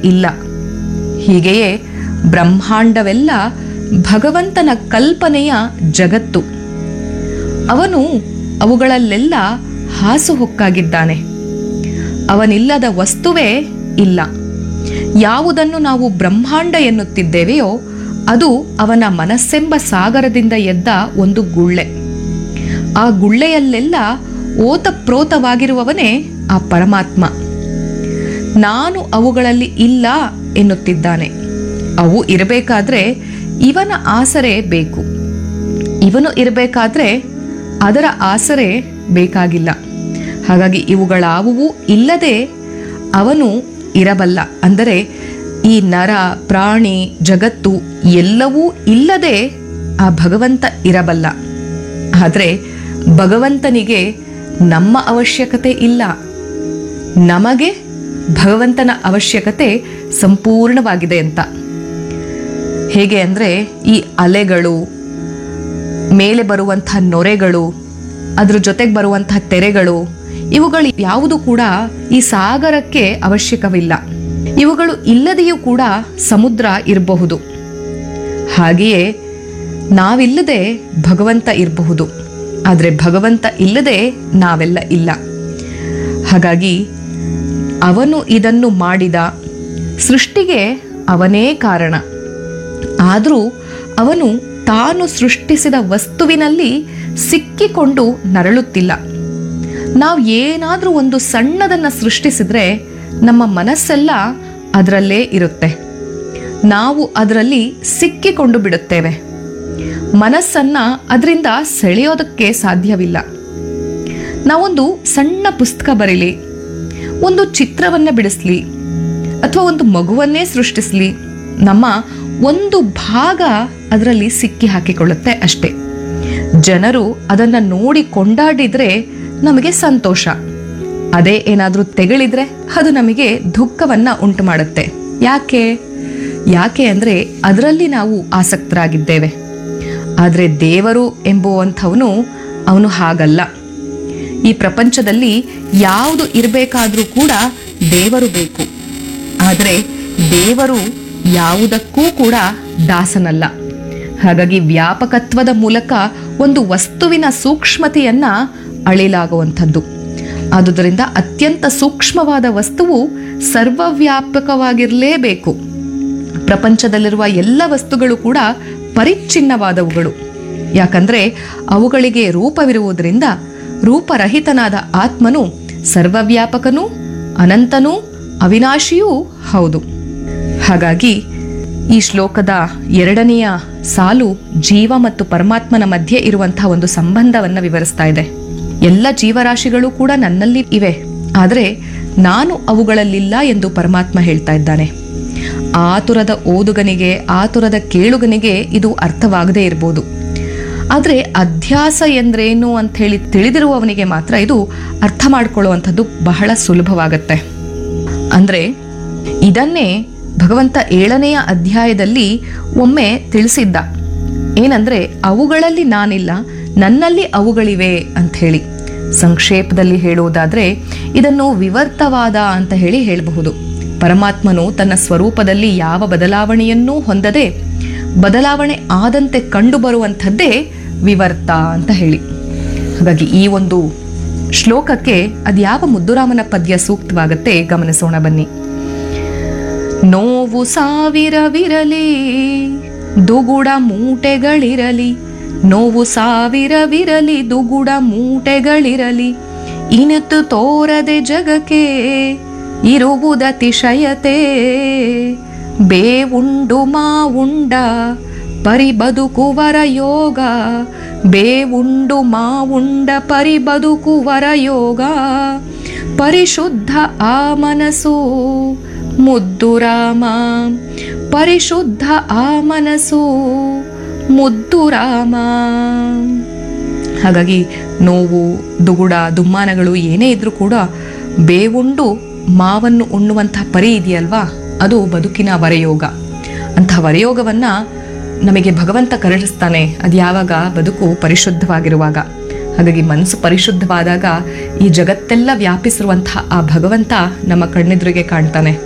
ಇಲ್ಲ ಹೀಗೆಯೇ ಬ್ರಹ್ಮಾಂಡವೆಲ್ಲ ಭಗವಂತನ ಕಲ್ಪನೆಯ ಜಗತ್ತು ಅವನು ಅವುಗಳಲ್ಲೆಲ್ಲ ಹಾಸುಹೊಕ್ಕಾಗಿದ್ದಾನೆ ಅವನಿಲ್ಲದ ವಸ್ತುವೇ ಇಲ್ಲ ಯಾವುದನ್ನು ನಾವು ಬ್ರಹ್ಮಾಂಡ ಎನ್ನುತ್ತಿದ್ದೇವೆಯೋ ಅದು ಅವನ ಮನಸ್ಸೆಂಬ ಸಾಗರದಿಂದ ಎದ್ದ ಒಂದು ಗುಳ್ಳೆ ಆ ಗುಳ್ಳೆಯಲ್ಲೆಲ್ಲ ಓತಪ್ರೋತವಾಗಿರುವವನೇ ಆ ಪರಮಾತ್ಮ ನಾನು ಅವುಗಳಲ್ಲಿ ಇಲ್ಲ ಎನ್ನುತ್ತಿದ್ದಾನೆ ಅವು ಇರಬೇಕಾದ್ರೆ ಇವನ ಆಸರೆ ಬೇಕು ಇವನು ಇರಬೇಕಾದ್ರೆ ಅದರ ಆಸರೆ ಬೇಕಾಗಿಲ್ಲ ಹಾಗಾಗಿ ಇವುಗಳಾವುವು ಇಲ್ಲದೆ ಅವನು ಇರಬಲ್ಲ ಅಂದರೆ ಈ ನರ ಪ್ರಾಣಿ ಜಗತ್ತು ಎಲ್ಲವೂ ಇಲ್ಲದೆ ಆ ಭಗವಂತ ಇರಬಲ್ಲ ಆದರೆ ಭಗವಂತನಿಗೆ ನಮ್ಮ ಅವಶ್ಯಕತೆ ಇಲ್ಲ ನಮಗೆ ಭಗವಂತನ ಅವಶ್ಯಕತೆ ಸಂಪೂರ್ಣವಾಗಿದೆ ಅಂತ ಹೇಗೆ ಅಂದರೆ ಈ ಅಲೆಗಳು ಮೇಲೆ ಬರುವಂತಹ ನೊರೆಗಳು ಅದ್ರ ಜೊತೆಗೆ ಬರುವಂತಹ ತೆರೆಗಳು ಇವುಗಳು ಯಾವುದು ಕೂಡ ಈ ಸಾಗರಕ್ಕೆ ಅವಶ್ಯಕವಿಲ್ಲ ಇವುಗಳು ಇಲ್ಲದೆಯೂ ಕೂಡ ಸಮುದ್ರ ಇರಬಹುದು ಹಾಗೆಯೇ ನಾವಿಲ್ಲದೆ ಭಗವಂತ ಇರಬಹುದು ಆದರೆ ಭಗವಂತ ಇಲ್ಲದೆ ನಾವೆಲ್ಲ ಇಲ್ಲ ಹಾಗಾಗಿ ಅವನು ಇದನ್ನು ಮಾಡಿದ ಸೃಷ್ಟಿಗೆ ಅವನೇ ಕಾರಣ ಆದರೂ ಅವನು ತಾನು ಸೃಷ್ಟಿಸಿದ ವಸ್ತುವಿನಲ್ಲಿ ಸಿಕ್ಕಿಕೊಂಡು ನರಳುತ್ತಿಲ್ಲ ನಾವು ಏನಾದರೂ ಒಂದು ಸಣ್ಣದನ್ನು ಸೃಷ್ಟಿಸಿದ್ರೆ ನಮ್ಮ ಮನಸ್ಸೆಲ್ಲ ಅದರಲ್ಲೇ ಇರುತ್ತೆ ನಾವು ಅದರಲ್ಲಿ ಸಿಕ್ಕಿಕೊಂಡು ಬಿಡುತ್ತೇವೆ ಮನಸ್ಸನ್ನ ಅದರಿಂದ ಸೆಳೆಯೋದಕ್ಕೆ ಸಾಧ್ಯವಿಲ್ಲ ನಾವೊಂದು ಸಣ್ಣ ಪುಸ್ತಕ ಬರೀಲಿ ಒಂದು ಚಿತ್ರವನ್ನ ಬಿಡಿಸ್ಲಿ ಅಥವಾ ಒಂದು ಮಗುವನ್ನೇ ಸೃಷ್ಟಿಸ್ಲಿ ನಮ್ಮ ಒಂದು ಭಾಗ ಅದರಲ್ಲಿ ಸಿಕ್ಕಿ ಹಾಕಿಕೊಳ್ಳುತ್ತೆ ಅಷ್ಟೇ ಜನರು ಅದನ್ನ ನೋಡಿ ಕೊಂಡಾಡಿದ್ರೆ ನಮಗೆ ಸಂತೋಷ ಅದೇ ಏನಾದರೂ ತೆಗಳಿದ್ರೆ ಅದು ನಮಗೆ ದುಃಖವನ್ನ ಉಂಟು ಮಾಡುತ್ತೆ ಯಾಕೆ ಯಾಕೆ ಅಂದ್ರೆ ಅದರಲ್ಲಿ ನಾವು ಆಸಕ್ತರಾಗಿದ್ದೇವೆ ಆದರೆ ದೇವರು ಎಂಬುವಂಥವನು ಅವನು ಹಾಗಲ್ಲ ಈ ಪ್ರಪಂಚದಲ್ಲಿ ಯಾವುದು ಇರಬೇಕಾದ್ರೂ ಕೂಡ ದೇವರು ಬೇಕು ಆದರೆ ದೇವರು ಯಾವುದಕ್ಕೂ ಕೂಡ ದಾಸನಲ್ಲ ಹಾಗಾಗಿ ವ್ಯಾಪಕತ್ವದ ಮೂಲಕ ಒಂದು ವಸ್ತುವಿನ ಸೂಕ್ಷ್ಮತೆಯನ್ನ ಅಳಿಲಾಗುವಂಥದ್ದು ಆದುದರಿಂದ ಅತ್ಯಂತ ಸೂಕ್ಷ್ಮವಾದ ವಸ್ತುವು ಸರ್ವವ್ಯಾಪಕವಾಗಿರಲೇಬೇಕು ಪ್ರಪಂಚದಲ್ಲಿರುವ ಎಲ್ಲ ವಸ್ತುಗಳು ಕೂಡ ಪರಿಚ್ಛಿನ್ನವಾದವುಗಳು ಯಾಕಂದ್ರೆ ಅವುಗಳಿಗೆ ರೂಪವಿರುವುದರಿಂದ ರೂಪರಹಿತನಾದ ಆತ್ಮನು ಸರ್ವವ್ಯಾಪಕನೂ ಅನಂತನೂ ಅವಿನಾಶಿಯೂ ಹೌದು ಹಾಗಾಗಿ ಈ ಶ್ಲೋಕದ ಎರಡನೆಯ ಸಾಲು ಜೀವ ಮತ್ತು ಪರಮಾತ್ಮನ ಮಧ್ಯೆ ಇರುವಂತಹ ಒಂದು ಸಂಬಂಧವನ್ನ ವಿವರಿಸ್ತಾ ಇದೆ ಎಲ್ಲ ಜೀವರಾಶಿಗಳು ಕೂಡ ನನ್ನಲ್ಲಿ ಇವೆ ಆದರೆ ನಾನು ಅವುಗಳಲ್ಲಿಲ್ಲ ಎಂದು ಪರಮಾತ್ಮ ಹೇಳ್ತಾ ಇದ್ದಾನೆ ಆತುರದ ಓದುಗನಿಗೆ ಆತುರದ ಕೇಳುಗನಿಗೆ ಇದು ಅರ್ಥವಾಗದೇ ಇರ್ಬೋದು ಆದರೆ ಅಧ್ಯಾಸ ಎಂದ್ರೇನು ಅಂತ ಹೇಳಿ ತಿಳಿದಿರುವವನಿಗೆ ಮಾತ್ರ ಇದು ಅರ್ಥ ಮಾಡ್ಕೊಳ್ಳುವಂಥದ್ದು ಬಹಳ ಸುಲಭವಾಗತ್ತೆ ಅಂದ್ರೆ ಇದನ್ನೇ ಭಗವಂತ ಏಳನೆಯ ಅಧ್ಯಾಯದಲ್ಲಿ ಒಮ್ಮೆ ತಿಳಿಸಿದ್ದ ಏನಂದ್ರೆ ಅವುಗಳಲ್ಲಿ ನಾನಿಲ್ಲ ನನ್ನಲ್ಲಿ ಅವುಗಳಿವೆ ಅಂತ ಹೇಳಿ ಸಂಕ್ಷೇಪದಲ್ಲಿ ಹೇಳುವುದಾದ್ರೆ ಇದನ್ನು ವಿವರ್ತವಾದ ಅಂತ ಹೇಳಿ ಹೇಳಬಹುದು ಪರಮಾತ್ಮನು ತನ್ನ ಸ್ವರೂಪದಲ್ಲಿ ಯಾವ ಬದಲಾವಣೆಯನ್ನೂ ಹೊಂದದೆ ಬದಲಾವಣೆ ಆದಂತೆ ಕಂಡುಬರುವಂಥದ್ದೇ ವಿವರ್ತ ಅಂತ ಹೇಳಿ ಹಾಗಾಗಿ ಈ ಒಂದು ಶ್ಲೋಕಕ್ಕೆ ಅದ್ಯಾವ ಮುದ್ದುರಾಮನ ಪದ್ಯ ಸೂಕ್ತವಾಗತ್ತೆ ಗಮನಿಸೋಣ ಬನ್ನಿ ನೋವು ಸಾವಿರವಿರಲಿ ದುಗುಡ ಮೂಟೆಗಳಿರಲಿ ನೋವು ಸಾವಿರವಿರಲಿ ದುಗುಡ ಮೂಟೆಗಳಿರಲಿ ಇನಿತು ತೋರದೆ ಜಗಕ್ಕೆ ಇರುವುದತಿಶಯತೆ ಬೇವುಂಡು ಮಾವುಂಡ ಪರಿಬದುಕುವರ ಯೋಗ ಬೇವುಂಡು ಮಾವುಂಡ ಪರಿಬದುಕುವರ ಯೋಗ ಪರಿಶುದ್ಧ ಆ ಮನಸ್ಸು ಮುದ್ದು ರಾಮ ಪರಿಶುದ್ಧ ಆ ಮನಸ್ಸು ಮುದ್ದು ರಾಮ ಹಾಗಾಗಿ ನೋವು ದುಗುಡ ದುಮ್ಮಾನಗಳು ಏನೇ ಇದ್ರೂ ಕೂಡ ಬೇವುಂಡು ಮಾವನ್ನು ಉಣ್ಣುವಂತಹ ಪರಿ ಇದೆಯಲ್ವಾ ಅದು ಬದುಕಿನ ವರಯೋಗ ಅಂತಹ ವರಯೋಗವನ್ನ ನಮಗೆ ಭಗವಂತ ಕರುಣಿಸ್ತಾನೆ ಅದು ಯಾವಾಗ ಬದುಕು ಪರಿಶುದ್ಧವಾಗಿರುವಾಗ ಹಾಗಾಗಿ ಮನಸ್ಸು ಪರಿಶುದ್ಧವಾದಾಗ ಈ ಜಗತ್ತೆಲ್ಲ ವ್ಯಾಪಿಸಿರುವಂತಹ ಆ ಭಗವಂತ ನಮ್ಮ ಕಣ್ಣೆದುರಿಗೆ ಕಾಣ್ತಾನೆ